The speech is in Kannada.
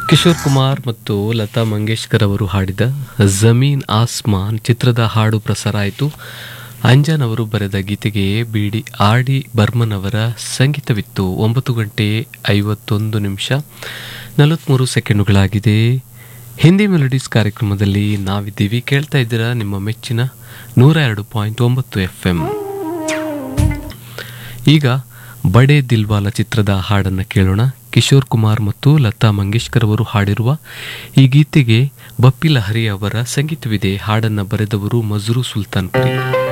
ಕಿಶೋರ್ ಕುಮಾರ್ ಮತ್ತು ಲತಾ ಮಂಗೇಶ್ಕರ್ ಅವರು ಹಾಡಿದ ಜಮೀನ್ ಆಸ್ಮಾನ್ ಚಿತ್ರದ ಹಾಡು ಪ್ರಸಾರ ಆಯಿತು ಅಂಜನ್ ಅವರು ಬರೆದ ಗೀತೆಗೆ ಬಿಡಿ ಆರ್ ಡಿ ಬರ್ಮನ್ ಅವರ ಸಂಗೀತವಿತ್ತು ಒಂಬತ್ತು ಗಂಟೆ ಐವತ್ತೊಂದು ನಿಮಿಷ ನಲವತ್ತ್ಮೂರು ಸೆಕೆಂಡುಗಳಾಗಿದೆ ಹಿಂದಿ ಮೆಲೋಡೀಸ್ ಕಾರ್ಯಕ್ರಮದಲ್ಲಿ ನಾವಿದ್ದೀವಿ ಕೇಳ್ತಾ ಇದ್ದೀರಾ ನಿಮ್ಮ ಮೆಚ್ಚಿನ ನೂರ ಎರಡು ಪಾಯಿಂಟ್ ಒಂಬತ್ತು ಎಫ್ ಎಂ ಈಗ ಬಡೆ ದಿಲ್ವಾಲ ಚಿತ್ರದ ಹಾಡನ್ನು ಕೇಳೋಣ ಕಿಶೋರ್ ಕುಮಾರ್ ಮತ್ತು ಲತಾ ಮಂಗೇಶ್ಕರ್ ಅವರು ಹಾಡಿರುವ ಈ ಗೀತೆಗೆ ಬಪ್ಪಿ ಲಹರಿ ಅವರ ಸಂಗೀತವಿದೆ ಹಾಡನ್ನು ಬರೆದವರು ಮಜ್ರು ಸುಲ್ತಾನ್ಪುರಿ